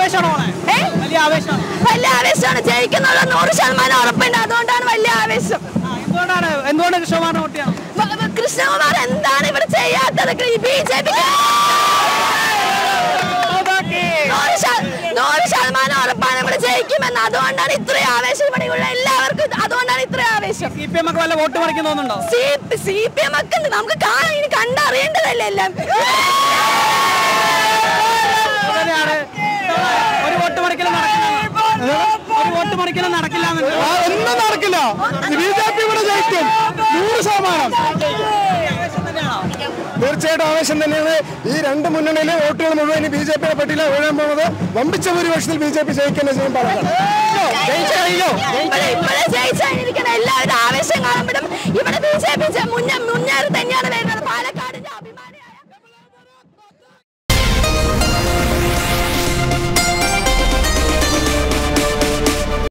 ആവേശമാണോ മോളെ ഏ? വലിയ ആവേശമാണ് വലിയ ആവേശമാണ് ജയിക്കുന്നുള്ള നൂറ് ശതമാനം ഉറപ്പുണ്ട് അതുകൊണ്ടാണ് വലിയ ആവേശം എന്തുകൊണ്ടാണ് എന്തുകൊണ്ട് കൃഷ്ണകുമാറിനെ വോട്ട് ചെയ്യണം വ- വ- കൃഷ്ണകുമാർ എന്താണ് ഇവിടെ ചെയ്യാത്തത് ബി ജെ പി നൂറ് ശത- നൂറ് ശതമാനം ഉറപ്പാണ് ഇവിടെ ജയിക്കുമെന്ന് അതുകൊണ്ടാണ് ഇത്രയും ആവേശം ഇവിടെയുള്ള എല്ലാവർക്കും ഇത് അതുകൊണ്ടാണ് ഇത്രയും ആവേശം സി പി എം ഒക്കെ വല്ല വോട്ട് മറിക്കും തോന്നുന്നുണ്ടോ സി സി പി എം ഒക്കെ ഉണ്ട്. നമുക്ക് കാണാൻ ഇനി കണ്ടറിയേണ്ടതല്ലേ എല്ലാം അങ്ങനെയാണ് ഒരു വോട്ട് മറിക്കലും നടക്കില്ല ഒരു വോട്ട് മറിക്കലും നടക്കില്ല ഒന്നും നടക്കില്ല ബി ജെ പി ഇവിടെ ജയിക്കും നൂറ് ശതമാനം തീർച്ചയായിട്ടും ആവശ്യം തന്നെയാണ് ഈ രണ്ട് മുന്നണിയിലെ വോട്ടുകൾ മുഴുവൻ ബി ജെ പിയുടെ പട്ടിയിലാണ് വീഴാൻ പോകുന്നത് വമ്പിച്ച ഭൂരിപക്ഷത്തിൽ ബി ജെ പി ജയിക്കുന്ന ചെയ്യും പാലക്കാട് ജയിച്ചു കഴിഞ്ഞു ഇവിടെ ഇവിടെ ജയിച്ചായിരിക്കുന്ന എല്ലാവരും ആവേശം കാണപ്പെടും ഇവിടെ ബി ജെ പി മുന്നേ മുന്നേറി തന്നെയാണ് വരുന്നത് പാലക്കാട്